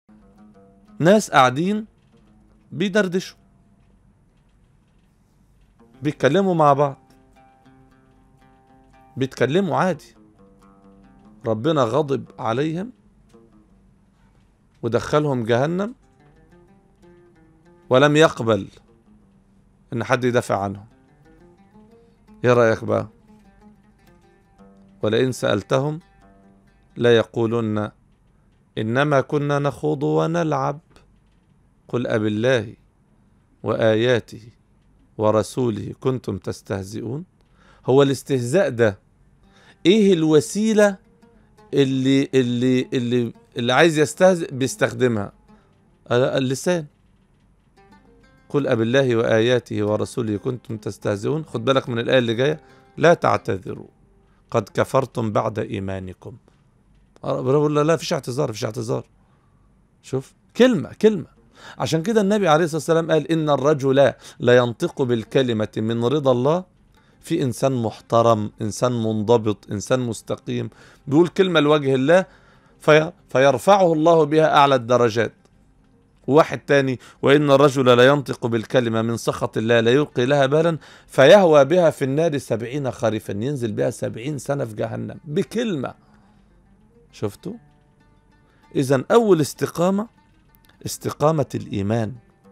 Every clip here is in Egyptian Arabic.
ناس قاعدين بيدردشوا بيتكلموا مع بعض بيتكلموا عادي ربنا غضب عليهم ودخلهم جهنم ولم يقبل ان حد يدافع عنهم ايه رايك بقى ولئن سالتهم لا يقولن انما كنا نخوض ونلعب قل ابالله الله واياته ورسوله كنتم تستهزئون هو الاستهزاء ده ايه الوسيله اللي اللي اللي اللي عايز يستهزئ بيستخدمها اللسان قل أب الله وآياته ورسوله كنتم تستهزئون خد بالك من الآية اللي جاية لا تعتذروا قد كفرتم بعد إيمانكم بقول لا لا فيش اعتذار فيش اعتذار شوف كلمة كلمة عشان كده النبي عليه الصلاة والسلام قال إن الرجل لا ينطق بالكلمة من رضا الله في إنسان محترم إنسان منضبط إنسان مستقيم بيقول كلمة لوجه الله في فيرفعه الله بها أعلى الدرجات واحد تاني وإن الرجل لا ينطق بالكلمة من سخط الله لا يلقي لها بالا فيهوى بها في النار سبعين خريفا ينزل بها سبعين سنة في جهنم بكلمة شفتوا إذا أول استقامة استقامة الإيمان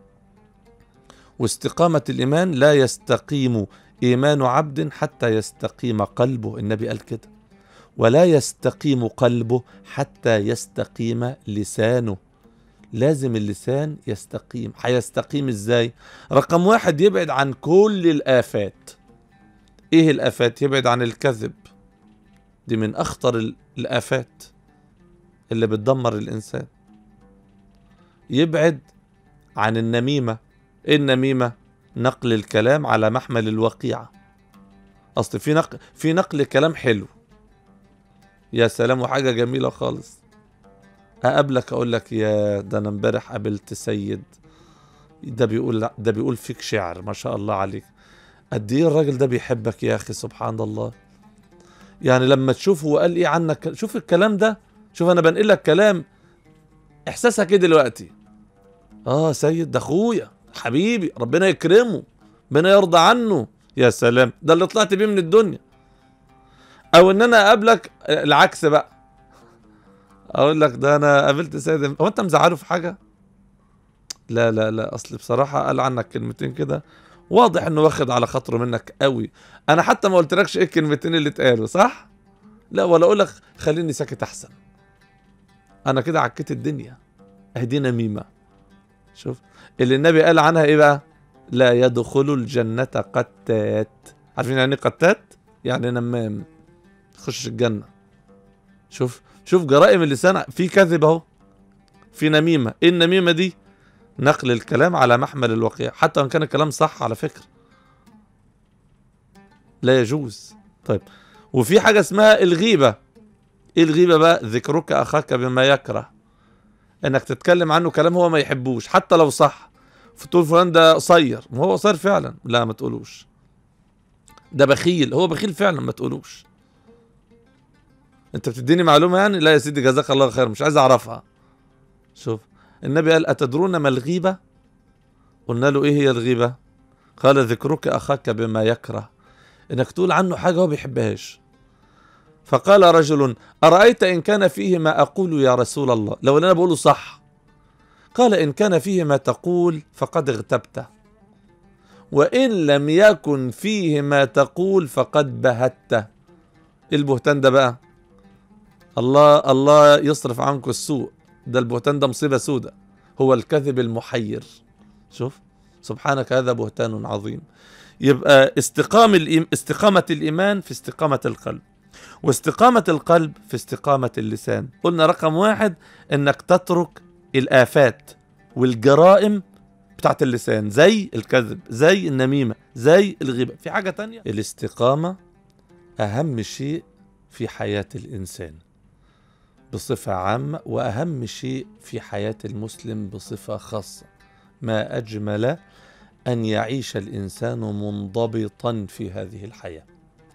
واستقامة الإيمان لا يستقيم إيمان عبد حتى يستقيم قلبه النبي قال كده ولا يستقيم قلبه حتى يستقيم لسانه لازم اللسان يستقيم هيستقيم ازاي رقم واحد يبعد عن كل الآفات ايه الآفات يبعد عن الكذب دي من أخطر الآفات اللي بتدمر الإنسان يبعد عن النميمة ايه النميمة نقل الكلام على محمل الوقيعة أصل في نقل في نقل كلام حلو يا سلام وحاجة جميلة خالص اقابلك اقول لك يا ده انا امبارح قابلت سيد ده بيقول ده بيقول فيك شعر ما شاء الله عليك قد ايه الراجل ده بيحبك يا اخي سبحان الله يعني لما تشوفه وقال ايه عنك شوف الكلام ده شوف انا بنقل لك كلام احساسك ايه دلوقتي اه سيد ده اخويا حبيبي ربنا يكرمه ربنا يرضى عنه يا سلام ده اللي طلعت بيه من الدنيا او ان انا اقابلك العكس بقى اقول لك ده انا قابلت سيد هو انت مزعله في حاجه لا لا لا اصل بصراحه قال عنك كلمتين كده واضح انه واخد على خاطره منك قوي انا حتى ما قلتلكش ايه الكلمتين اللي اتقالوا صح لا ولا اقول لك خليني ساكت احسن انا كده عكيت الدنيا اهدي نميمه شوف اللي النبي قال عنها ايه بقى لا يدخل الجنة قتات عارفين يعني قتات يعني نمام يخش الجنة شوف شوف جرائم اللسان في كذب اهو في نميمة ايه النميمة دي نقل الكلام على محمل الوقيع حتى وان كان الكلام صح على فكرة لا يجوز طيب وفي حاجة اسمها الغيبة ايه الغيبة بقى ذكرك اخاك بما يكره انك تتكلم عنه كلام هو ما يحبوش حتى لو صح فتقول فلان ده قصير ما هو قصير فعلا لا ما تقولوش ده بخيل هو بخيل فعلا ما تقولوش انت بتديني معلومه يعني لا يا سيدي جزاك الله خير مش عايز اعرفها شوف النبي قال اتدرون ما الغيبه قلنا له ايه هي الغيبه قال ذكرك اخاك بما يكره انك تقول عنه حاجه هو بيحبهاش فقال رجل ارايت ان كان فيه ما اقول يا رسول الله لو انا بقوله صح قال ان كان فيه ما تقول فقد اغتبته وان لم يكن فيه ما تقول فقد بهته البهتان ده بقى الله الله يصرف عنكم السوء ده البهتان ده مصيبة سودة هو الكذب المحير شوف سبحانك هذا بهتان عظيم يبقى استقام الإيم استقامة الإيمان في استقامة القلب واستقامة القلب في استقامة اللسان قلنا رقم واحد انك تترك الآفات والجرائم بتاعت اللسان زي الكذب زي النميمة زي الغيبة في حاجة تانية الاستقامة أهم شيء في حياة الإنسان بصفة عامة وأهم شيء في حياة المسلم بصفة خاصة ما أجمل أن يعيش الإنسان منضبطا في هذه الحياة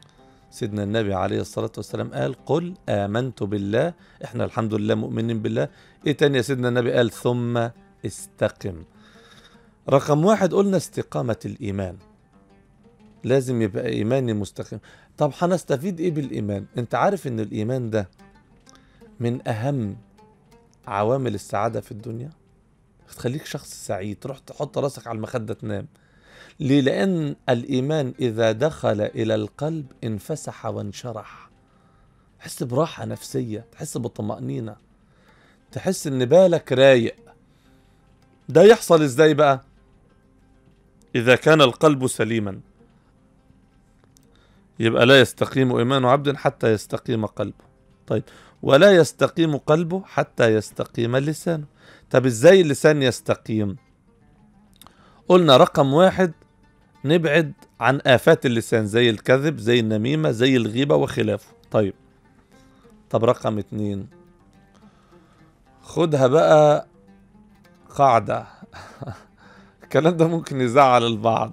سيدنا النبي عليه الصلاة والسلام قال قل آمنت بالله احنا الحمد لله مؤمنين بالله ايه تاني يا سيدنا النبي قال ثم استقم رقم واحد قلنا استقامة الإيمان لازم يبقى إيماني مستقيم طب هنستفيد إيه بالإيمان أنت عارف إن الإيمان ده من أهم عوامل السعادة في الدنيا تخليك شخص سعيد تروح تحط راسك على المخدة تنام ليه لأن الإيمان إذا دخل إلى القلب انفسح وانشرح تحس براحة نفسية تحس بالطمأنينة تحس إن بالك رايق ده يحصل إزاي بقى إذا كان القلب سليما يبقى لا يستقيم إيمان عبد حتى يستقيم قلبه طيب ولا يستقيم قلبه حتى يستقيم لسانه طب ازاي اللسان يستقيم قلنا رقم واحد نبعد عن آفات اللسان زي الكذب زي النميمة زي الغيبة وخلافه طيب طب رقم اتنين خدها بقى قاعدة الكلام ده ممكن يزعل البعض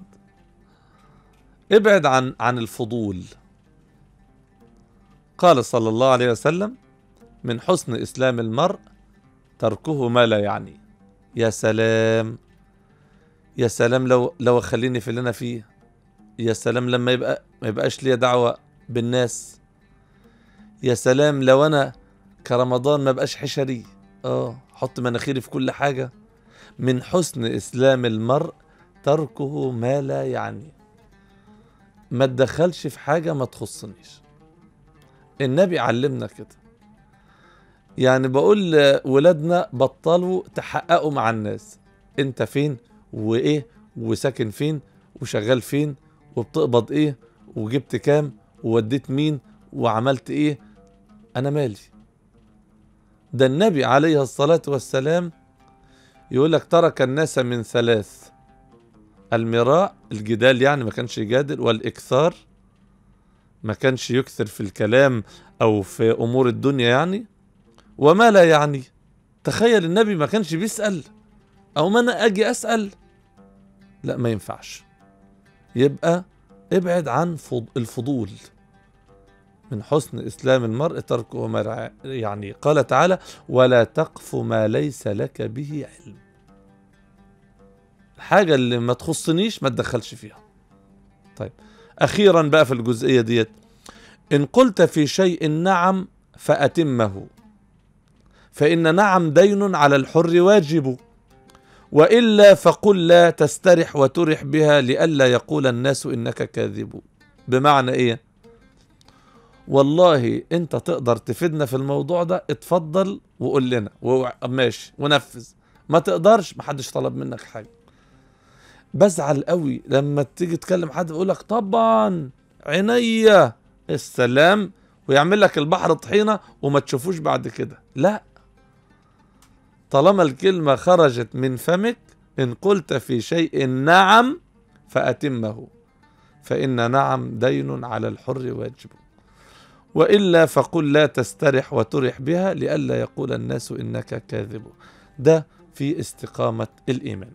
ابعد عن عن الفضول قال صلى الله عليه وسلم من حسن إسلام المرء تركه ما لا يعني يا سلام يا سلام لو لو خليني في اللي انا فيه يا سلام لما يبقى ما يبقاش ليا دعوه بالناس يا سلام لو انا كرمضان ما بقاش حشري اه حط مناخيري في كل حاجه من حسن اسلام المرء تركه ما لا يعني ما تدخلش في حاجه ما تخصنيش النبي علمنا كده يعني بقول لولادنا بطلوا تحققوا مع الناس انت فين وايه وساكن فين وشغال فين وبتقبض ايه وجبت كام ووديت مين وعملت ايه انا مالي ده النبي عليه الصلاة والسلام يقول لك ترك الناس من ثلاث المراء الجدال يعني ما كانش يجادل والإكثار ما كانش يكثر في الكلام أو في أمور الدنيا يعني وما لا يعني تخيل النبي ما كانش بيسأل أو ما أنا أجي أسأل لا ما ينفعش يبقى ابعد عن الفضول من حسن إسلام المرء تركه ما يعني قال تعالى ولا تقف ما ليس لك به علم الحاجة اللي ما تخصنيش ما تدخلش فيها طيب أخيرا بقى في الجزئية ديت إن قلت في شيء نعم فأتمه فإن نعم دين على الحر واجب وإلا فقل لا تسترح وترح بها لئلا يقول الناس إنك كاذب بمعنى إيه والله أنت تقدر تفيدنا في الموضوع ده اتفضل وقول لنا ماشي ونفذ ما تقدرش محدش طلب منك حاجة بزعل قوي لما تيجي تكلم حد يقول لك طبعا عينيا السلام ويعمل لك البحر طحينة وما تشوفوش بعد كده لا طالما الكلمة خرجت من فمك إن قلت في شيء نعم فأتمه فإن نعم دين على الحر واجب وإلا فقل لا تسترح وترح بها لئلا يقول الناس إنك كاذب ده في استقامة الإيمان